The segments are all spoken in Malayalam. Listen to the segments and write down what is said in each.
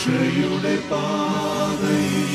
രക്ഷയുടെ പാതയിൽ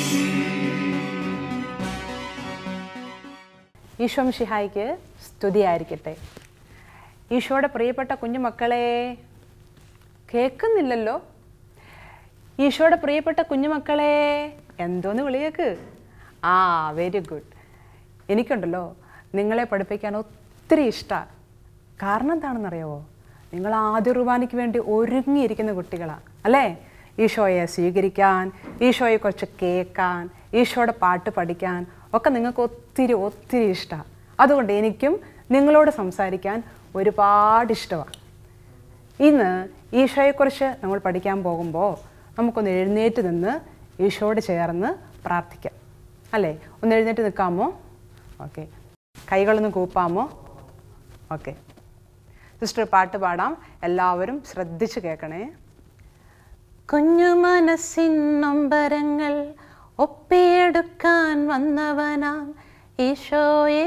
ഈശോ ഷിഹായിക്ക് സ്തുതിയായിരിക്കട്ടെ ഈശോയുടെ പ്രിയപ്പെട്ട കുഞ്ഞുമക്കളെ കേൾക്കുന്നില്ലല്ലോ ഈശോയുടെ പ്രിയപ്പെട്ട കുഞ്ഞുമക്കളെ എന്തോന്ന് വിളിയേക്ക് ആ വെരി ഗുഡ് എനിക്കുണ്ടല്ലോ നിങ്ങളെ പഠിപ്പിക്കാൻ ഒത്തിരി ഇഷ്ടമാണ് കാരണം എന്താണെന്നറിയാവോ നിങ്ങൾ ആദ്യ കുർബാനയ്ക്ക് വേണ്ടി ഒരുങ്ങിയിരിക്കുന്ന കുട്ടികളാണ് അല്ലേ ഈശോയെ സ്വീകരിക്കാൻ ഈശോയെ കുറച്ച് കേൾക്കാൻ ഈശോയുടെ പാട്ട് പഠിക്കാൻ ഒക്കെ നിങ്ങൾക്ക് ഒത്തിരി ഒത്തിരി ഇഷ്ടമാണ് അതുകൊണ്ട് എനിക്കും നിങ്ങളോട് സംസാരിക്കാൻ ഒരുപാട് ഇഷ്ടമാണ് ഇന്ന് ഈശോയെക്കുറിച്ച് നമ്മൾ പഠിക്കാൻ പോകുമ്പോൾ നമുക്കൊന്ന് എഴുന്നേറ്റ് നിന്ന് ഈശോയോട് ചേർന്ന് പ്രാർത്ഥിക്കാം അല്ലേ ഒന്ന് എഴുന്നേറ്റ് നിൽക്കാമോ ഓക്കെ കൈകളൊന്ന് കൂപ്പാമോ ഓക്കെ സിസ്റ്റർ പാട്ട് പാടാം എല്ലാവരും ശ്രദ്ധിച്ച് കേൾക്കണേ കുഞ്ഞു മനസ്സിൻ നൊമ്പരങ്ങൾ ഒപ്പിയെടുക്കാൻ വന്നവനാം ഈശോയേ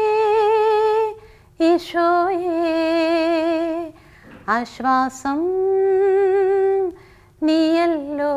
ഈശോയേ ആശ്വാസം നീയല്ലോ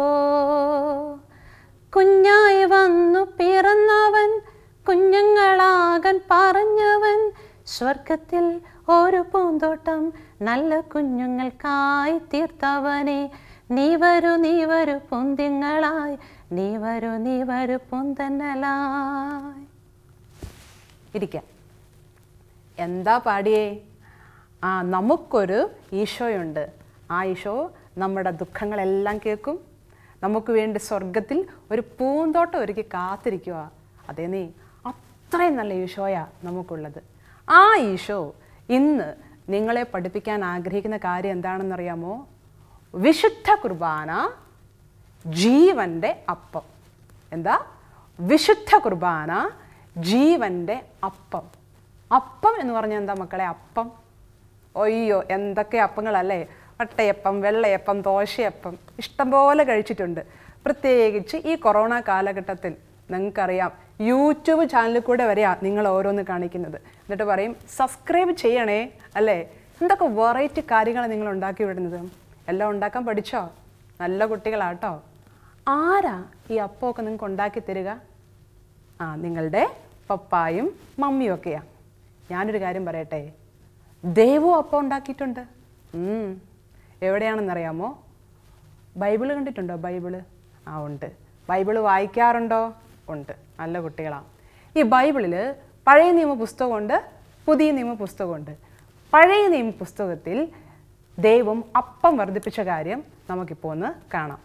കുഞ്ഞായി വന്നു പിറന്നവൻ കുഞ്ഞുങ്ങളാകാൻ പറഞ്ഞവൻ സ്വർഗത്തിൽ ഒരു പൂന്തോട്ടം നല്ല കുഞ്ഞുങ്ങൾക്കായി തീർത്തവനെ നീ വരൂ നീ വരൂ പൊന്തിങ്ങളായി നീ വരൂ നീ വരൂ പൊന്തന്നലായി ഇരിക്കാം എന്താ പാടിയേ ആ നമുക്കൊരു ഈശോയുണ്ട് ആ ഈശോ നമ്മുടെ ദുഃഖങ്ങളെല്ലാം കേൾക്കും നമുക്ക് വേണ്ടി സ്വർഗത്തിൽ ഒരു പൂന്തോട്ടം ഒരുക്കി കാത്തിരിക്കുക അതേ നീ അത്രയും നല്ല ഈശോയാ നമുക്കുള്ളത് ആ ഈശോ ഇന്ന് നിങ്ങളെ പഠിപ്പിക്കാൻ ആഗ്രഹിക്കുന്ന കാര്യം എന്താണെന്നറിയാമോ വിശുദ്ധ കുർബാന ജീവൻ്റെ അപ്പം എന്താ വിശുദ്ധ കുർബാന ജീവൻ്റെ അപ്പം അപ്പം എന്ന് പറഞ്ഞാൽ എന്താ മക്കളെ അപ്പം ഒയ്യോ എന്തൊക്കെ അപ്പങ്ങളല്ലേ വട്ടയപ്പം വെള്ളയപ്പം ദോശയപ്പം ഇഷ്ടംപോലെ കഴിച്ചിട്ടുണ്ട് പ്രത്യേകിച്ച് ഈ കൊറോണ കാലഘട്ടത്തിൽ നിങ്ങൾക്കറിയാം യൂട്യൂബ് ചാനലിൽ കൂടെ വരെയാ നിങ്ങൾ ഓരോന്ന് കാണിക്കുന്നത് എന്നിട്ട് പറയും സബ്സ്ക്രൈബ് ചെയ്യണേ അല്ലേ എന്തൊക്കെ വെറൈറ്റി കാര്യങ്ങളാണ് നിങ്ങൾ ഉണ്ടാക്കി വിടുന്നത് എല്ലാം ഉണ്ടാക്കാൻ പഠിച്ചോ നല്ല കുട്ടികളാട്ടോ ആരാ ഈ അപ്പമൊക്കെ നിങ്ങൾക്ക് ഉണ്ടാക്കി തരിക ആ നിങ്ങളുടെ പപ്പായും മമ്മിയും ഒക്കെയാ ഞാനൊരു കാര്യം പറയട്ടെ ദൈവവും അപ്പം ഉണ്ടാക്കിയിട്ടുണ്ട് ഉം. എവിടെയാണെന്നറിയാമോ ബൈബിള് കണ്ടിട്ടുണ്ടോ ബൈബിള് ആ ഉണ്ട് ബൈബിള് വായിക്കാറുണ്ടോ ഉണ്ട് നല്ല കുട്ടികളാണ് ഈ ബൈബിളിൽ പഴയ നിയമ പുസ്തകമുണ്ട് പുതിയ നിയമ പുസ്തകമുണ്ട് പഴയ നിയമ പുസ്തകത്തിൽ ദൈവം അപ്പം വർദ്ധിപ്പിച്ച കാര്യം നമുക്കിപ്പോൾ ഒന്ന് കാണാം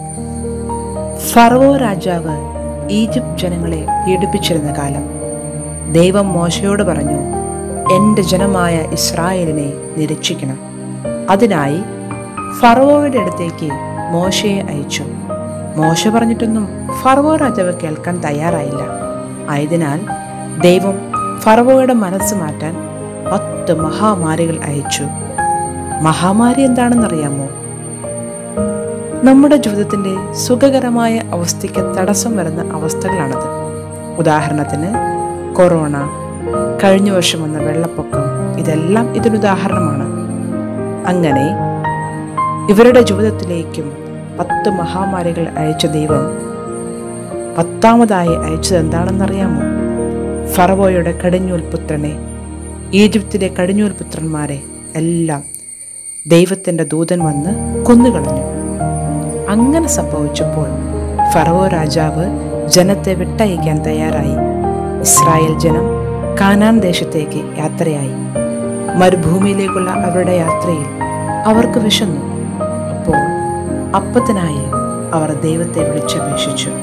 ഫറവോ രാജാവ് ഈജിപ്ത് ജനങ്ങളെ പീഡിപ്പിച്ചിരുന്ന കാലം ദൈവം മോശയോട് പറഞ്ഞു എൻ്റെ ജനമായ ഇസ്രായേലിനെ നിരീക്ഷിക്കണം അതിനായി ഫറവോയുടെ അടുത്തേക്ക് മോശയെ അയച്ചു മോശ പറഞ്ഞിട്ടൊന്നും ഫറവോ രാജാവ് കേൾക്കാൻ തയ്യാറായില്ല ആയതിനാൽ ദൈവം ഫറവോയുടെ മനസ്സ് മാറ്റാൻ പത്ത് മഹാമാരികൾ അയച്ചു മഹാമാരി എന്താണെന്നറിയാമോ നമ്മുടെ ജീവിതത്തിന്റെ സുഖകരമായ അവസ്ഥയ്ക്ക് തടസ്സം വരുന്ന അവസ്ഥകളാണത് ഉദാഹരണത്തിന് കൊറോണ കഴിഞ്ഞ വർഷം വന്ന വെള്ളപ്പൊക്കം ഇതെല്ലാം ഇതിനുദാഹരണമാണ് അങ്ങനെ ഇവരുടെ ജീവിതത്തിലേക്കും പത്ത് മഹാമാരികൾ അയച്ച ദൈവം പത്താമതായി അയച്ചത് എന്താണെന്നറിയാമോ ഫറവോയുടെ കടിഞ്ഞൂൽ പുത്രനെ ഈജിപ്തിലെ കടിഞ്ഞൂൽ പുത്രന്മാരെ എല്ലാം ദൈവത്തിൻ്റെ ദൂതൻ വന്ന് കൊന്നുകളഞ്ഞു അങ്ങനെ സംഭവിച്ചപ്പോൾ ഫറവോ രാജാവ് ജനത്തെ വിട്ടയക്കാൻ തയ്യാറായി ഇസ്രായേൽ ജനം കാനാൻ ദേശത്തേക്ക് യാത്രയായി മരുഭൂമിയിലേക്കുള്ള അവരുടെ യാത്രയിൽ അവർക്ക് വിശന്നു അപ്പോൾ അപ്പത്തിനായി അവർ ദൈവത്തെ വിളിച്ചപേക്ഷിച്ചു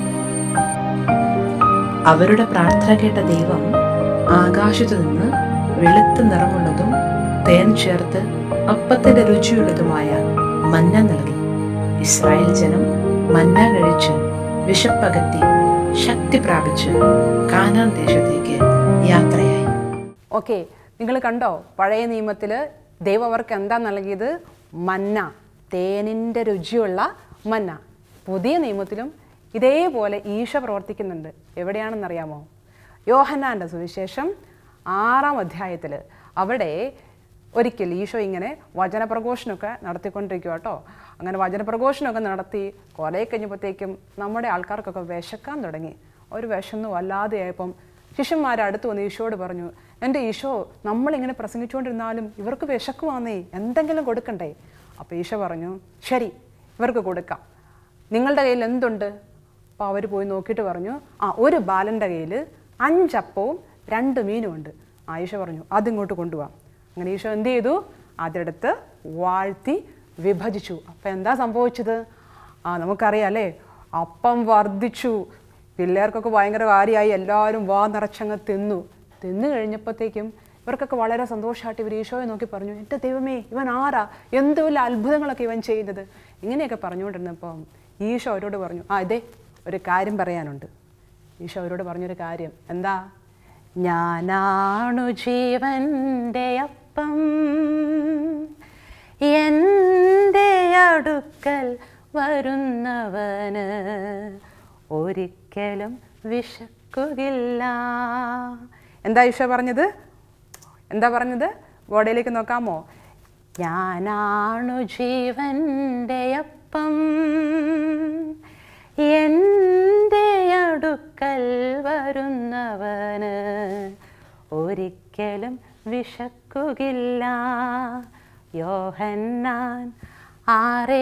അവരുടെ പ്രാർത്ഥന കേട്ട ദൈവം ആകാശത്തു നിന്ന് വെളുത്ത നിറമുള്ളതും തേൻ ചേർത്ത് അപ്പത്തിന്റെ രുചിയുള്ളതുമായ മന്ന നൽകി ഇസ്രായേൽ ജനം മന്ന കഴിച്ച് വിശപ്പകറ്റി ശക്തി പ്രാപിച്ച് കാനാൻ ദേശത്തേക്ക് യാത്രയായി ഓക്കെ നിങ്ങൾ കണ്ടോ പഴയ നിയമത്തിൽ ദൈവം അവർക്ക് എന്താ നൽകിയത് മന്ന തേനിൻ്റെ രുചിയുള്ള മന്ന പുതിയ നിയമത്തിലും ഇതേപോലെ ഈശ പ്രവർത്തിക്കുന്നുണ്ട് എവിടെയാണെന്നറിയാമോ യോഹന്നാൻ്റെ സുവിശേഷം ആറാം അധ്യായത്തിൽ അവിടെ ഒരിക്കൽ ഈശോ ഇങ്ങനെ വചനപ്രഘോഷണമൊക്കെ നടത്തിക്കൊണ്ടിരിക്കുക കേട്ടോ അങ്ങനെ വചനപ്രഘോഷണമൊക്കെ നടത്തി കുറേ കഴിഞ്ഞപ്പോഴത്തേക്കും നമ്മുടെ ആൾക്കാർക്കൊക്കെ വിശക്കാൻ തുടങ്ങി ഒരു വിശന്നു വല്ലാതെയായപ്പം ശിഷ്യന്മാർ അടുത്ത് വന്ന് ഈശോയോട് പറഞ്ഞു എൻ്റെ ഈശോ നമ്മളിങ്ങനെ പ്രസംഗിച്ചുകൊണ്ടിരുന്നാലും ഇവർക്ക് വിശക്കുവാന്നേ എന്തെങ്കിലും കൊടുക്കണ്ടേ അപ്പോൾ ഈശോ പറഞ്ഞു ശരി ഇവർക്ക് കൊടുക്കാം നിങ്ങളുടെ കയ്യിൽ എന്തുണ്ട് അപ്പോൾ അവർ പോയി നോക്കിയിട്ട് പറഞ്ഞു ആ ഒരു ബാലൻ്റെ കയ്യിൽ അഞ്ചപ്പവും രണ്ട് മീനും ഉണ്ട് ആ ഈശോ പറഞ്ഞു അതിങ്ങോട്ട് കൊണ്ടുപോകാം അങ്ങനെ ഈശോ എന്ത് ചെയ്തു അതെടുത്ത് വാഴ്ത്തി വിഭജിച്ചു അപ്പം എന്താ സംഭവിച്ചത് ആ നമുക്കറിയാം അല്ലേ അപ്പം വർദ്ധിച്ചു പിള്ളേർക്കൊക്കെ ഭയങ്കര കാര്യമായി എല്ലാവരും വാ നിറച്ചങ്ങ് തിന്നു തിന്നു കഴിഞ്ഞപ്പോഴത്തേക്കും ഇവർക്കൊക്കെ വളരെ സന്തോഷമായിട്ട് ഇവർ ഈശോയെ നോക്കി പറഞ്ഞു എൻ്റെ ദൈവമേ ഇവൻ ആരാ എന്ത് വലിയ അത്ഭുതങ്ങളൊക്കെ ഇവൻ ചെയ്യുന്നത് ഇങ്ങനെയൊക്കെ പറഞ്ഞുകൊണ്ടിരുന്നപ്പം ഈശോ അവരോട് പറഞ്ഞു ആ ഇതേ ഒരു കാര്യം പറയാനുണ്ട് ഈശോ അവരോട് പറഞ്ഞൊരു കാര്യം എന്താ ഞാനാണു ജീവൻ്റെ അപ്പം എൻ്റെ അടുക്കൽ വരുന്നവന് ഒരിക്കലും വിശക്കുകയില്ല എന്താ ഈശോ പറഞ്ഞത് എന്താ പറഞ്ഞത് ഗോഡയിലേക്ക് നോക്കാമോ ഞാനാണു ജീവൻ്റെ അപ്പം എൻ്റെ അടുക്കൽ വരുന്നവന് ഒരിക്കലും വിശക്കുകയില്ല യോഹന്നാൻ ആറേ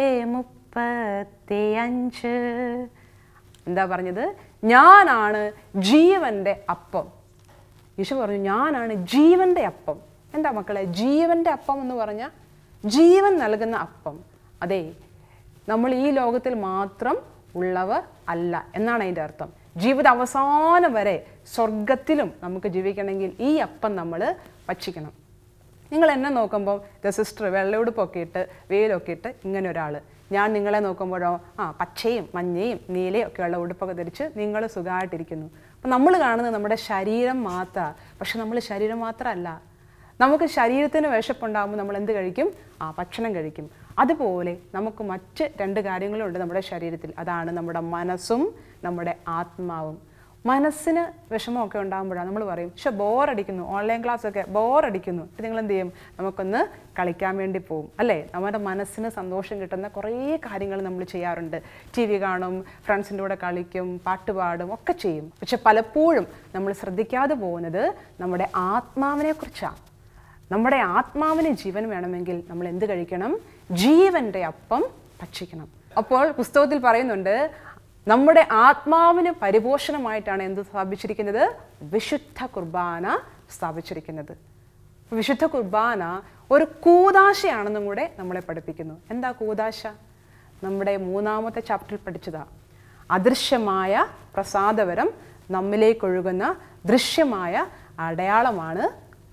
മുപ്പത്തിയഞ്ച് എന്താ പറഞ്ഞത് ഞാനാണ് ജീവൻ്റെ അപ്പം യേശു പറഞ്ഞു ഞാനാണ് ജീവൻ്റെ അപ്പം എന്താ മക്കളെ ജീവൻ്റെ അപ്പം എന്ന് പറഞ്ഞാൽ ജീവൻ നൽകുന്ന അപ്പം അതെ നമ്മൾ ഈ ലോകത്തിൽ മാത്രം ഉള്ളവർ അല്ല എന്നാണ് അതിൻ്റെ അർത്ഥം ജീവിത അവസാനം വരെ സ്വർഗത്തിലും നമുക്ക് ജീവിക്കണമെങ്കിൽ ഈ അപ്പം നമ്മൾ ഭക്ഷിക്കണം നിങ്ങൾ എന്നെ നോക്കുമ്പോൾ ദ സിസ്റ്റർ വെള്ളയുടുപ്പൊക്കെ ഇട്ട് വെയിലൊക്കെ ഇട്ട് ഇങ്ങനെ ഒരാൾ ഞാൻ നിങ്ങളെ നോക്കുമ്പോഴോ ആ പച്ചയും മഞ്ഞയും നീലയും ഒക്കെയുള്ള ഉടുപ്പൊക്കെ ധരിച്ച് നിങ്ങൾ സുഖമായിട്ടിരിക്കുന്നു അപ്പം നമ്മൾ കാണുന്നത് നമ്മുടെ ശരീരം മാത്രമാണ് പക്ഷെ നമ്മൾ ശരീരം മാത്രമല്ല നമുക്ക് ശരീരത്തിന് വിശപ്പുണ്ടാകുമ്പോൾ നമ്മൾ എന്ത് കഴിക്കും ആ ഭക്ഷണം കഴിക്കും അതുപോലെ നമുക്ക് മറ്റ് രണ്ട് കാര്യങ്ങളും ഉണ്ട് നമ്മുടെ ശരീരത്തിൽ അതാണ് നമ്മുടെ മനസ്സും നമ്മുടെ ആത്മാവും മനസ്സിന് വിഷമമൊക്കെ ഉണ്ടാകുമ്പോഴാണ് നമ്മൾ പറയും പക്ഷെ ബോറടിക്കുന്നു ഓൺലൈൻ ക്ലാസ് ഒക്കെ ബോറടിക്കുന്നു ഇത് നിങ്ങൾ എന്ത് ചെയ്യും നമുക്കൊന്ന് കളിക്കാൻ വേണ്ടി പോകും അല്ലേ നമ്മുടെ മനസ്സിന് സന്തോഷം കിട്ടുന്ന കുറേ കാര്യങ്ങൾ നമ്മൾ ചെയ്യാറുണ്ട് ടി വി കാണും ഫ്രണ്ട്സിൻ്റെ കൂടെ കളിക്കും പാട്ട് പാടും ഒക്കെ ചെയ്യും പക്ഷെ പലപ്പോഴും നമ്മൾ ശ്രദ്ധിക്കാതെ പോകുന്നത് നമ്മുടെ ആത്മാവിനെ കുറിച്ചാണ് നമ്മുടെ ആത്മാവിന് ജീവൻ വേണമെങ്കിൽ നമ്മൾ എന്ത് കഴിക്കണം ജീവന്റെ അപ്പം ഭക്ഷിക്കണം അപ്പോൾ പുസ്തകത്തിൽ പറയുന്നുണ്ട് നമ്മുടെ ആത്മാവിന് പരിപോഷണമായിട്ടാണ് എന്ത് സ്ഥാപിച്ചിരിക്കുന്നത് വിശുദ്ധ കുർബാന സ്ഥാപിച്ചിരിക്കുന്നത് വിശുദ്ധ കുർബാന ഒരു കൂതാശയാണെന്നും കൂടെ നമ്മളെ പഠിപ്പിക്കുന്നു എന്താ കൂതാശ നമ്മുടെ മൂന്നാമത്തെ ചാപ്റ്ററിൽ പഠിച്ചതാ അദൃശ്യമായ പ്രസാദവരം നമ്മിലേക്കൊഴുകുന്ന ദൃശ്യമായ അടയാളമാണ്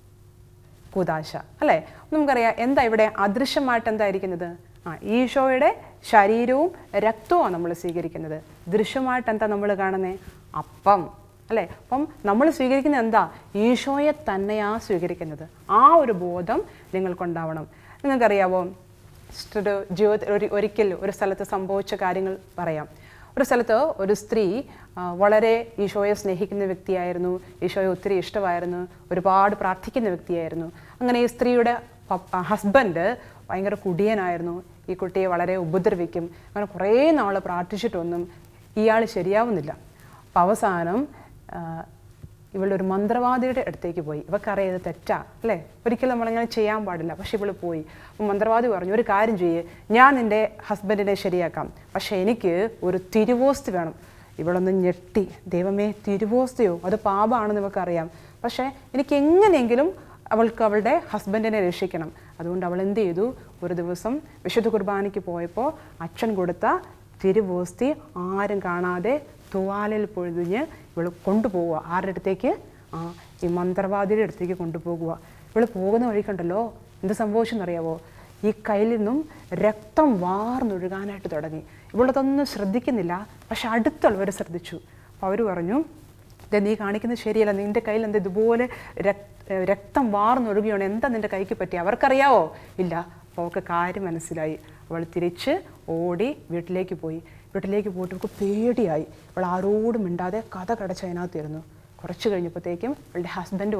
കൂതാശ അല്ലേ നമുക്കറിയാം എന്താ ഇവിടെ അദൃശ്യമായിട്ട് എന്തായിരിക്കുന്നത് ആ ഈശോയുടെ ശരീരവും രക്തവുമാണ് നമ്മൾ സ്വീകരിക്കുന്നത് ദൃശ്യമായിട്ട് എന്താ നമ്മൾ കാണുന്നത് അപ്പം അല്ലേ അപ്പം നമ്മൾ സ്വീകരിക്കുന്നത് എന്താ ഈശോയെ തന്നെയാ സ്വീകരിക്കുന്നത് ആ ഒരു ബോധം നിങ്ങൾക്കുണ്ടാവണം നിങ്ങൾക്കറിയാവോ ഒരു ജീവിതത്തിൽ ഒരു ഒരിക്കൽ ഒരു സ്ഥലത്ത് സംഭവിച്ച കാര്യങ്ങൾ പറയാം ഒരു സ്ഥലത്ത് ഒരു സ്ത്രീ ആ, വളരെ ഈശോയെ സ്നേഹിക്കുന്ന വ്യക്തിയായിരുന്നു ഈശോയെ ഒത്തിരി ഇഷ്ടമായിരുന്നു ഒരുപാട് പ്രാർത്ഥിക്കുന്ന വ്യക്തിയായിരുന്നു അങ്ങനെ ഈ സ്ത്രീയുടെ ഹസ്ബൻഡ് ഭയങ്കര കുടിയനായിരുന്നു ഈ കുട്ടിയെ വളരെ ഉപദ്രവിക്കും അങ്ങനെ കുറേ നാൾ പ്രാർത്ഥിച്ചിട്ടൊന്നും ഇയാൾ ശരിയാവുന്നില്ല അപ്പം അവസാനം ആ, ഇവളുടെ ഒരു മന്ത്രവാദിയുടെ അടുത്തേക്ക് പോയി ഇവക്കറിയാം ഇത് തെറ്റാ അല്ലേ ഒരിക്കലും നമ്മളിങ്ങനെ ചെയ്യാൻ പാടില്ല പക്ഷെ ഇവള് പോയി അപ്പം മന്ത്രവാദി പറഞ്ഞു ഒരു കാര്യം ചെയ്യേ ഞാൻ നിൻ്റെ ഹസ്ബൻഡിനെ ശരിയാക്കാം പക്ഷേ എനിക്ക് ഒരു തിരുവോസ്തി വേണം ഇവളൊന്ന് ഞെട്ടി ദൈവമേ തിരുവോസ്തിയോ അത് പാപമാണെന്ന് ഇവക്കറിയാം പക്ഷേ എനിക്ക് എങ്ങനെയെങ്കിലും അവൾക്ക് അവളുടെ ഹസ്ബൻഡിനെ രക്ഷിക്കണം അതുകൊണ്ട് അവൾ എന്ത് ചെയ്തു ഒരു ദിവസം വിശുദ്ധ കുർബാനയ്ക്ക് പോയപ്പോൾ അച്ഛൻ കൊടുത്ത തിരുവോസ്തി ആരും കാണാതെ തുവാലയിൽ പൊഴുതിഞ്ഞ് ഇവൾ കൊണ്ടുപോവുക ആരുടെ അടുത്തേക്ക് ആ ഈ മന്ത്രവാദിയുടെ അടുത്തേക്ക് കൊണ്ടുപോകുക ഇവൾ പോകുന്ന വഴിക്കുണ്ടല്ലോ എന്ത് സംഭവിച്ചെന്നറിയാവോ ഈ കയ്യിൽ നിന്നും രക്തം വാർന്നൊഴുകാനായിട്ട് തുടങ്ങി ഇവളതൊന്നും ശ്രദ്ധിക്കുന്നില്ല പക്ഷെ അടുത്തുള്ളവർ ശ്രദ്ധിച്ചു അപ്പോൾ അവർ പറഞ്ഞു "ദേ നീ കാണിക്കുന്നത് ശരിയല്ല നിന്റെ കയ്യിൽ എന്താ ഇതുപോലെ രക്- ഏഹ് രക്തം വാർന്നൊഴുകുകയാണ് എന്താ നിന്റെ കൈക്ക് പറ്റി അവർക്കറിയാവോ ഇല്ല അപ്പോൾ അവൾക്ക് കാര്യം മനസ്സിലായി അവൾ തിരിച്ച് ഓടി വീട്ടിലേക്ക് പോയി വീട്ടിലേക്ക് പോയിട്ട് അവൾക്ക് പേടിയായി അവൾ ആരോടും മിണ്ടാതെ കഥ കടച്ച് അതിനകത്തിരുന്നു കുറച്ച് കഴിഞ്ഞപ്പോഴത്തേക്കും അവളുടെ ഹസ്ബൻഡ് വന്നു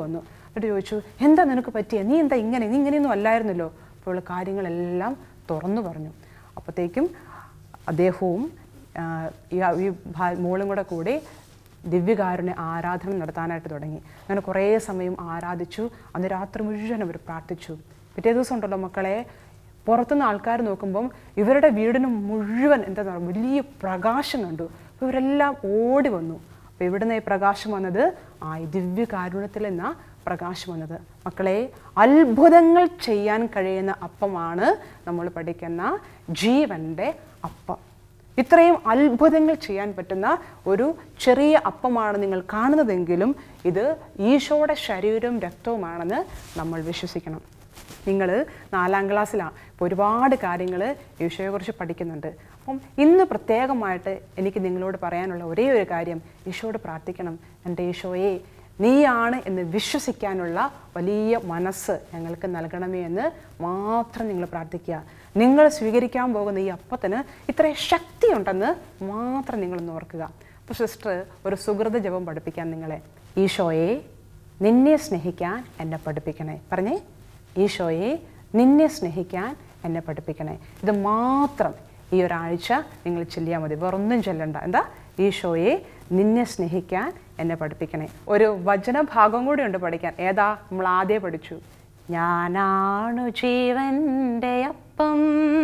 എന്നിട്ട് ചോദിച്ചു എന്താ നിനക്ക് പറ്റിയ നീ എന്താ ഇങ്ങനെ നീ ഇങ്ങനെയൊന്നും അല്ലായിരുന്നല്ലോ അപ്പോൾ ഇവള് കാര്യങ്ങളെല്ലാം തുറന്നു പറഞ്ഞു അപ്പോഴത്തേക്കും അദ്ദേഹവും ആ, ഈ ഈ ഭാ- മോളും കൂടെ കൂടി ദിവ്യകാരുണ്യ ആരാധന നടത്താനായിട്ട് തുടങ്ങി അങ്ങനെ കുറേ സമയം ആരാധിച്ചു അന്ന് രാത്രി മുഴുവൻ അവർ പ്രാർത്ഥിച്ചു പിറ്റേ ദിവസം ഉണ്ടല്ലോ മക്കളെ പുറത്തുനിന്ന് ആൾക്കാർ നോക്കുമ്പം ഇവരുടെ വീടിന് മുഴുവൻ എന്താ പറയുക വലിയ പ്രകാശം കണ്ടു അപ്പോൾ ഇവരെല്ലാം ഓടി വന്നു അപ്പോൾ ഇവിടുന്ന് ഈ പ്രകാശം വന്നത് ആ ഈ ദിവ്യകാരുണ്യത്തിൽ നിന്ന പ്രകാശം വന്നത് മക്കളെ അത്ഭുതങ്ങൾ ചെയ്യാൻ കഴിയുന്ന അപ്പമാണ് നമ്മൾ പഠിക്കുന്ന ജീവൻ്റെ അപ്പം ഇത്രയും അത്ഭുതങ്ങൾ ചെയ്യാൻ പറ്റുന്ന ഒരു ചെറിയ അപ്പമാണ് നിങ്ങൾ കാണുന്നതെങ്കിലും ഇത് ഈശോയുടെ ശരീരവും രക്തവുമാണെന്ന് നമ്മൾ വിശ്വസിക്കണം നിങ്ങൾ നാലാം ക്ലാസ്സിലാണ് ഇപ്പോൾ ഒരുപാട് കാര്യങ്ങൾ ഈശോയെക്കുറിച്ച് പഠിക്കുന്നുണ്ട് അപ്പം ഇന്ന് പ്രത്യേകമായിട്ട് എനിക്ക് നിങ്ങളോട് പറയാനുള്ള ഒരേ ഒരു കാര്യം ഈശോയോട് പ്രാർത്ഥിക്കണം എൻ്റെ ഈശോയെ നീയാണ് എന്ന് വിശ്വസിക്കാനുള്ള വലിയ മനസ്സ് ഞങ്ങൾക്ക് നൽകണമേ എന്ന് മാത്രം നിങ്ങൾ പ്രാർത്ഥിക്കുക നിങ്ങൾ സ്വീകരിക്കാൻ പോകുന്ന ഈ അപ്പത്തിന് ഇത്രയും ശക്തിയുണ്ടെന്ന് മാത്രം നിങ്ങളൊന്ന് ഓർക്കുക അപ്പോൾ സിസ്റ്റർ ഒരു സുഹൃത ജപം പഠിപ്പിക്കാൻ നിങ്ങളെ ഈശോയെ നിന്നെ സ്നേഹിക്കാൻ എന്നെ പഠിപ്പിക്കണേ പറഞ്ഞേ ഈശോയെ നിന്നെ സ്നേഹിക്കാൻ എന്നെ പഠിപ്പിക്കണേ ഇത് മാത്രം ഈ ഒരാഴ്ച നിങ്ങൾ ചൊല്ലിയാൽ മതി വേറൊന്നും ചൊല്ലണ്ട എന്താ ഈശോയെ നിന്നെ സ്നേഹിക്കാൻ എന്നെ പഠിപ്പിക്കണേ ഒരു വചനഭാഗം കൂടി ഉണ്ട് പഠിക്കാൻ ഏതാ നമ്മൾ ആദ്യം പഠിച്ചു ഞാനാണു ജീവൻ്റെ അപ്പം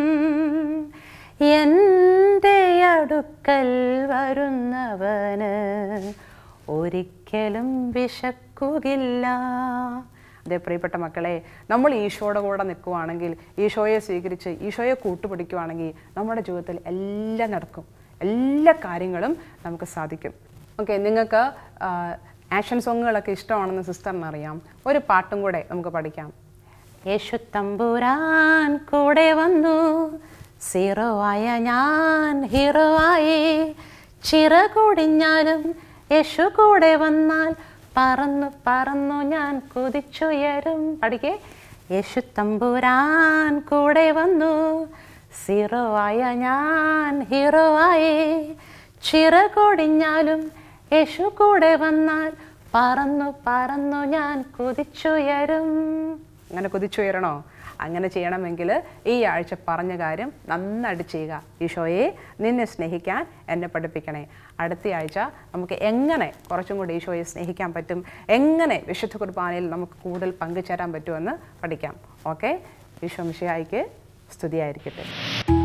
എൻ്റെ അടുക്കൽ വരുന്നവന് ഒരിക്കലും വിശക്കുകയില്ല അതേ പ്രിയപ്പെട്ട മക്കളെ നമ്മൾ ഈശോയുടെ കൂടെ നിൽക്കുവാണെങ്കിൽ ഈശോയെ സ്വീകരിച്ച് ഈശോയെ കൂട്ടുപിടിക്കുവാണെങ്കിൽ നമ്മുടെ ജീവിതത്തിൽ എല്ലാം നടക്കും എല്ലാ കാര്യങ്ങളും നമുക്ക് സാധിക്കും ഓക്കെ നിങ്ങൾക്ക് ആക്ഷൻ സോങ്ങുകളൊക്കെ ഇഷ്ടമാണെന്ന് സിസ്റ്ററിന് അറിയാം ഒരു പാട്ടും കൂടെ നമുക്ക് പഠിക്കാം യേശു തമ്പുരാൻ കൂടെ വന്നു സീറോ ആയ ഞാൻ ഹീറോ ആയി ചിറകൊടിഞ്ഞാലും യേശു കൂടെ വന്നാൽ പറന്നു പറന്നു ഞാൻ കുതിച്ചുയരും പഠിക്കേ യേശു തമ്പുരാൻ കൂടെ വന്നു സീറോ ആയ ഞാൻ ഹീറോ ആയി ചിറകൊടിഞ്ഞാലും യേശു കൂടെ വന്നാൽ പറന്നു പറന്നു ഞാൻ കുതിച്ചുയരും അങ്ങനെ കുതിച്ചുയരണോ അങ്ങനെ ചെയ്യണമെങ്കിൽ ഈ ആഴ്ച പറഞ്ഞ കാര്യം നന്നായിട്ട് ചെയ്യുക ഈശോയെ നിന്നെ സ്നേഹിക്കാൻ എന്നെ പഠിപ്പിക്കണേ അടുത്ത ആഴ്ച നമുക്ക് എങ്ങനെ കുറച്ചും കൂടി ഈശോയെ സ്നേഹിക്കാൻ പറ്റും എങ്ങനെ വിശുദ്ധ കുർബാനയിൽ നമുക്ക് കൂടുതൽ പങ്കുചേരാൻ പറ്റുമെന്ന് പഠിക്കാം ഓക്കെ ഈശോ മിശിഹായിക്ക് സ്തുതിയായിരിക്കട്ടെ